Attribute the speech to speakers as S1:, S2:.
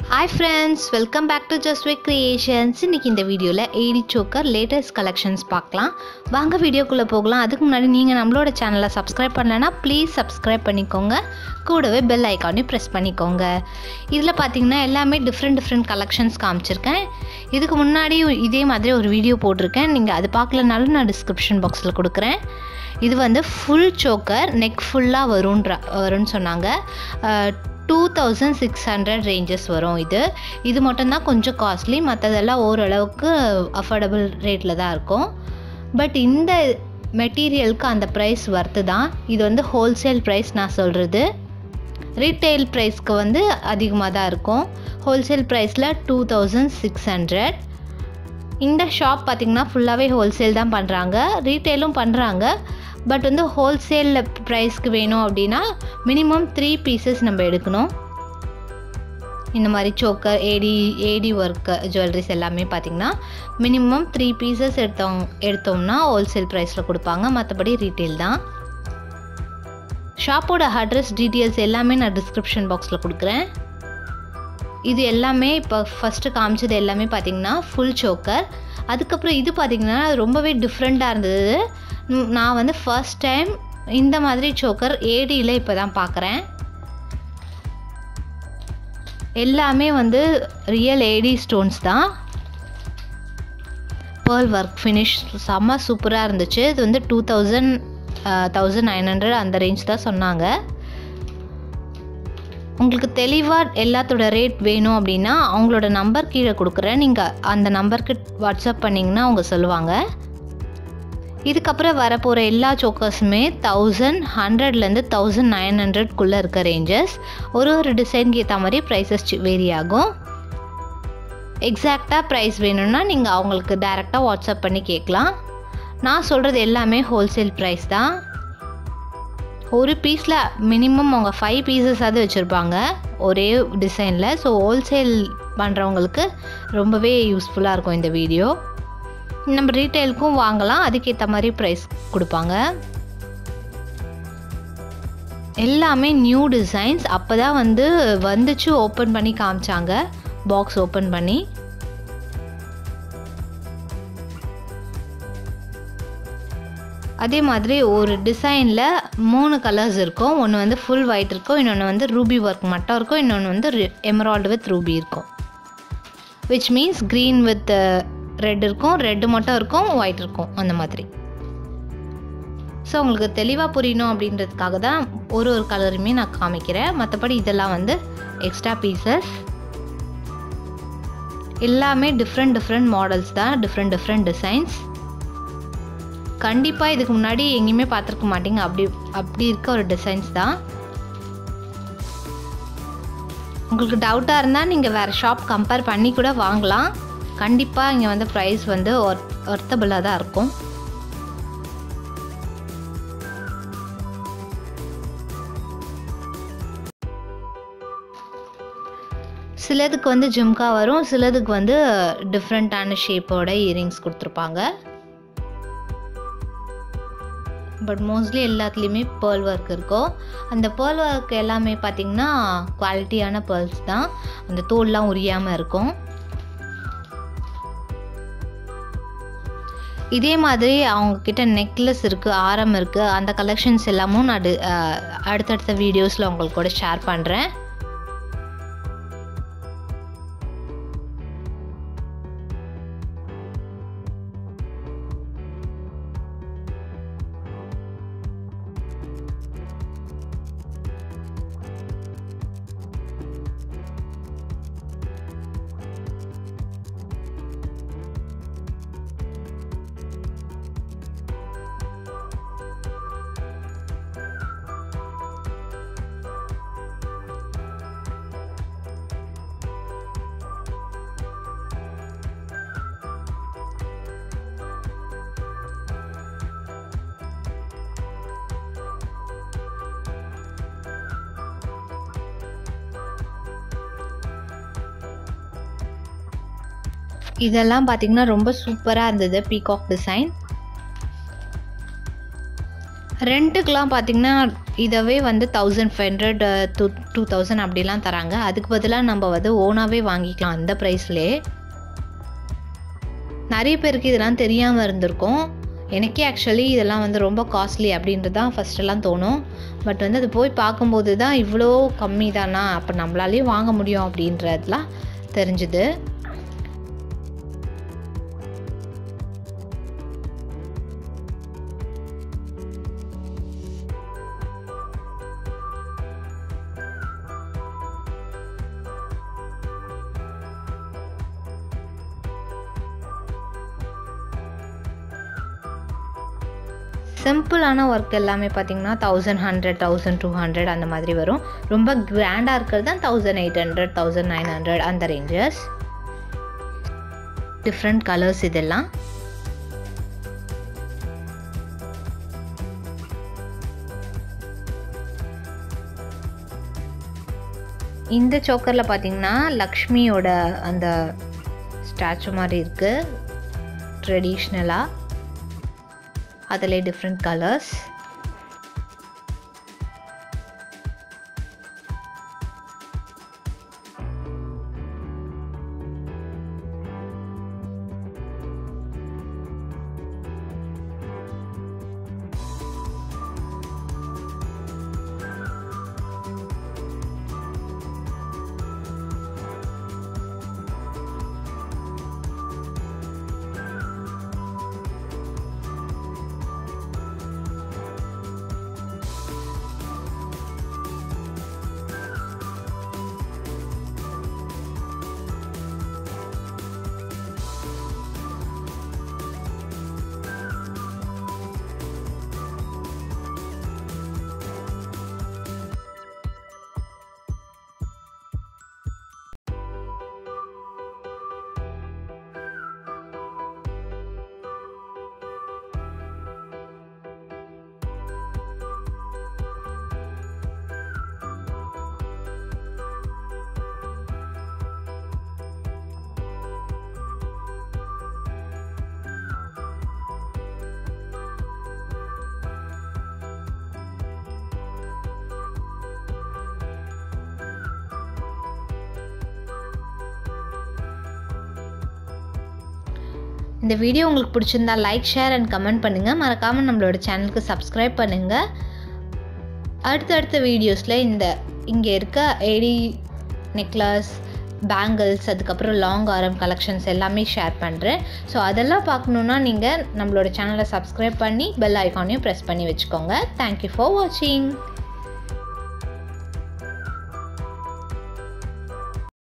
S1: hi friends welcome back to just way creations இன்றைக்கி இந்த வீடியோவில் ஏடி சோக்கர் லேட்டஸ்ட் கலெக்ஷன்ஸ் பார்க்கலாம் வாங்க வீடியோக்குள்ளே போகலாம் அதுக்கு முன்னாடி நீங்கள் நம்மளோட சேனலை சப்ஸ்கிரைப் பண்ணலைன்னா ப்ளீஸ் சப்ஸ்கிரைப் பண்ணிக்கோங்க கூடவே பெல் ஐக்கானையும் ப்ரெஸ் பண்ணிக்கோங்க இதில் பார்த்தீங்கன்னா எல்லாமே டிஃப்ரெண்ட் டிஃப்ரெண்ட் கலெக்ஷன்ஸ் காமிச்சிருக்கேன் இதுக்கு முன்னாடி இதே மாதிரி ஒரு வீடியோ போட்டிருக்கேன் நீங்கள் அது பார்க்கலனாலும் நான் டிஸ்கிரிப்ஷன் பாக்ஸில் கொடுக்குறேன் இது வந்து ஃபுல் சோக்கர் நெக் ஃபுல்லாக வரும்ன்ற வரும்னு சொன்னாங்க two thousand six hundred ranges வரும் இது இது மட்டும்தான் கொஞ்சம் காஸ்ட்லி மற்றதெல்லாம் ஓரளவுக்கு அஃபோர்டபுள் ரேட்டில் தான் இருக்கும் பட் இந்த மெட்டீரியலுக்கு அந்த ப்ரைஸ் வர்த்து தான் இது வந்து ஹோல்சேல் ப்ரைஸ் நான் சொல்கிறது ரீட்டெயில் ப்ரைஸ்க்கு வந்து அதிகமாக தான் இருக்கும் ஹோல்சேல் ப்ரைஸில் டூ தௌசண்ட் சிக்ஸ் ஹண்ட்ரட் இந்த ஷாப் பார்த்திங்கன்னா ஃபுல்லாகவே ஹோல்சேல் தான் பண்ணுறாங்க ரீட்டெயிலும் பண்ணுறாங்க பட் வந்து ஹோல்சேலில் ப்ரைஸ்க்கு வேணும் அப்படின்னா மினிமம் த்ரீ பீசஸ் நம்ம எடுக்கணும் இந்த மாதிரி choker AD AD work jewelleries எல்லாமே பார்த்திங்கன்னா மினிமம் த்ரீ பீசஸ் எடுத்தோம் எடுத்தோம்னா ஹோல்சேல் ப்ரைஸில் கொடுப்பாங்க மற்றபடி ரீட்டெயில் தான் ஷாப்போட அட்ரஸ் டீட்டெயில்ஸ் எல்லாமே நான் டிஸ்கிரிப்ஷன் பாக்ஸில் கொடுக்குறேன் இது எல்லாமே இப்போ ஃபஸ்ட்டு காமிச்சது எல்லாமே பார்த்திங்கன்னா ஃபுல் சோக்கர் அதுக்கப்புறம் இது பார்த்திங்கன்னா ரொம்பவே டிஃப்ரெண்ட்டாக இருந்தது நான் வந்து ஃபர்ஸ்ட் டைம் இந்த மாதிரி சோக்கர் ஏடியில் இப்போ தான் பார்க்குறேன் எல்லாமே வந்து ரியல் ஏடி ஸ்டோன்ஸ் தான் பேர்ல் ஒர்க் ஃபினிஷ் செம்ம சூப்பராக இருந்துச்சு இது வந்து two thousand thousand nine hundred அந்த ரேஞ்ச் தான் சொன்னாங்க உங்களுக்கு தெளிவாக எல்லாத்தோட ரேட் வேணும் அப்படின்னா அவங்களோட நம்பர் கீழே கொடுக்குறேன் நீங்கள் அந்த நம்பருக்கு வாட்ஸ்அப் பண்ணிங்கன்னா அவங்க சொல்லுவாங்க இதுக்கப்புறம் வரப்போகிற எல்லா சோக்கர்ஸுமே தௌசண்ட் ஹண்ட்ரட்லேருந்து தௌசண்ட் நைன் ஹண்ட்ரட்குள்ளே இருக்க ரேஞ்சஸ் ஒரு ஒரு டிசைனுக்கு ஏற்ற மாதிரி ப்ரைஸஸ் வேரி ஆகும் எக்ஸாக்டாக ப்ரைஸ் வேணும்னா நீங்கள் அவங்களுக்கு டைரெக்டாக வாட்ஸ்அப் பண்ணி கேட்கலாம் நான் சொல்கிறது எல்லாமே ஹோல்சேல் ப்ரைஸ் தான் ஒரு பீஸில் மினிமம் அவங்க ஃபைவ் பீசஸாவது வச்சுருப்பாங்க ஒரே டிசைனில் ஸோ ஹோல்சேல் பண்ணுறவங்களுக்கு ரொம்பவே யூஸ்ஃபுல்லாக இருக்கும் இந்த வீடியோ நம்ம ரீட்டைலுக்கும் வாங்கலாம் அதுக்கேற்ற மாதிரி ப்ரைஸ் கொடுப்பாங்க எல்லாமே நியூ டிசைன்ஸ் அப்போ தான் வந்து வந்துச்சு ஓப்பன் பண்ணி காமிச்சாங்க பாக்ஸ் ஓப்பன் பண்ணி அதே மாதிரி ஒரு டிசைனில் மூணு கலர்ஸ் இருக்கும் ஒன்று வந்து ஃபுல் ஒயிட் இருக்கும் இன்னொன்று வந்து ரூபி ஒர்க் மட்டும் இருக்கும் இன்னொன்று வந்து எமரால்டு வித் ரூபி இருக்கும் which means green with red இருக்கும் ரெட்டு மட்டும் இருக்கும் ஒயிட் இருக்கும் அந்த மாதிரி ஸோ உங்களுக்கு தெளிவாக புரியணும் அப்படின்றதுக்காக தான் ஒரு ஒரு கலருமே நான் காமிக்கிறேன் மற்றபடி இதெல்லாம் வந்து எக்ஸ்ட்ரா பீசஸ் எல்லாமே டிஃப்ரெண்ட் டிஃப்ரெண்ட் மாடல்ஸ் தான் டிஃப்ரெண்ட் டிஃப்ரெண்ட் டிசைன்ஸ் கண்டிப்பாக இதுக்கு முன்னாடி எங்கேயுமே பார்த்துருக்க மாட்டீங்க அப்படி அப்படி இருக்க ஒரு டிசைன்ஸ் தான் உங்களுக்கு டவுட்டாக இருந்தால் நீங்கள் வேறு ஷாப் கம்பேர் பண்ணி கூட வாங்கலாம் கண்டிப்பாக இங்கே வந்து ப்ரைஸ் வந்து ஒர் ஒர்த்தபிளாக தான் இருக்கும் சிலதுக்கு வந்து ஜும்கா வரும் சிலதுக்கு வந்து டிஃப்ரெண்ட்டான ஷேப்போட இயரிங்ஸ் கொடுத்துருப்பாங்க பட் மோஸ்ட்லி எல்லாத்துலேயுமே பேர்ல் ஒர்க் இருக்கும் அந்த பேர்ல் ஒர்க் எல்லாமே பார்த்திங்கன்னா குவாலிட்டியான பேர்ல்ஸ் தான் அந்த தோல்லாம் உரியாமல் இருக்கும் இதே மாதிரி அவங்கக்கிட்ட நெக்லஸ் இருக்குது ஆரம் இருக்குது அந்த கலெக்ஷன்ஸ் எல்லாமும் நான் அடுத்தடுத்த வீடியோஸில் உங்களுக்கு கூட ஷேர் பண்ணுறேன் இதெல்லாம் பார்த்திங்கன்னா ரொம்ப சூப்பராக இருந்தது பீகாக் டிசைன் ரெண்ட்டுக்கெலாம் பார்த்திங்கன்னா இதவே வந்து thousand five hundred two two thousand அப்படிலாம் தராங்க அதுக்கு பதிலாக நம்ம வந்து ஓனாகவே வாங்கிக்கலாம் அந்த ப்ரைஸ்லேயே நிறைய பேருக்கு இதெல்லாம் தெரியாமல் இருந்திருக்கும் எனக்கே ஆக்சுவலி இதெல்லாம் வந்து ரொம்ப காஸ்ட்லி அப்படின்றது தான் ஃபஸ்ட்டெல்லாம் தோணும் பட் வந்து அது போய் பார்க்கும்போது தான் இவ்வளோ கம்மி தானா அப்போ நம்மளாலேயும் வாங்க முடியும் அப்படின்றதுலாம் தெரிஞ்சுது சிம்பிளான ஒர்க் எல்லாமே பார்த்தீங்கன்னா thousand hundred thousand two hundred அந்த மாதிரி வரும் ரொம்ப கிராண்டாக இருக்கிறது தான் thousand eight hundred thousand nine hundred அந்த ரேஞ்சஸ் டிஃப்ரெண்ட் கலர்ஸ் இதெல்லாம் இந்த சோக்கரில் பார்த்தீங்கன்னா லக்ஷ்மியோட அந்த ஸ்டாச்சு மாதிரி இருக்குது ட்ரெடிஷ்னலாக அதில் டிஃப்ரெண்ட் கலர்ஸ் இந்த வீடியோ உங்களுக்கு பிடிச்சிருந்தா லைக் ஷேர் அண்ட் கமெண்ட் பண்ணுங்கள் மறக்காமல் நம்மளோட சேனலுக்கு சப்ஸ்கிரைப் பண்ணுங்கள் அடுத்தடுத்த வீடியோஸில் இந்த இங்கே இருக்க ஏடி நெக்லஸ் பேங்கிள்ஸ் அதுக்கப்புறம் லாங் ஆரம் கலெக்ஷன்ஸ் எல்லாமே ஷேர் பண்ணுறேன் ஸோ அதெல்லாம் பார்க்கணுன்னா நீங்கள் நம்மளோட சேனலை சப்ஸ்கிரைப் பண்ணி பெல் ஐக்கானையும் ப்ரெஸ் பண்ணி வச்சுக்கோங்க தேங்க்யூ ஃபார் வாட்சிங்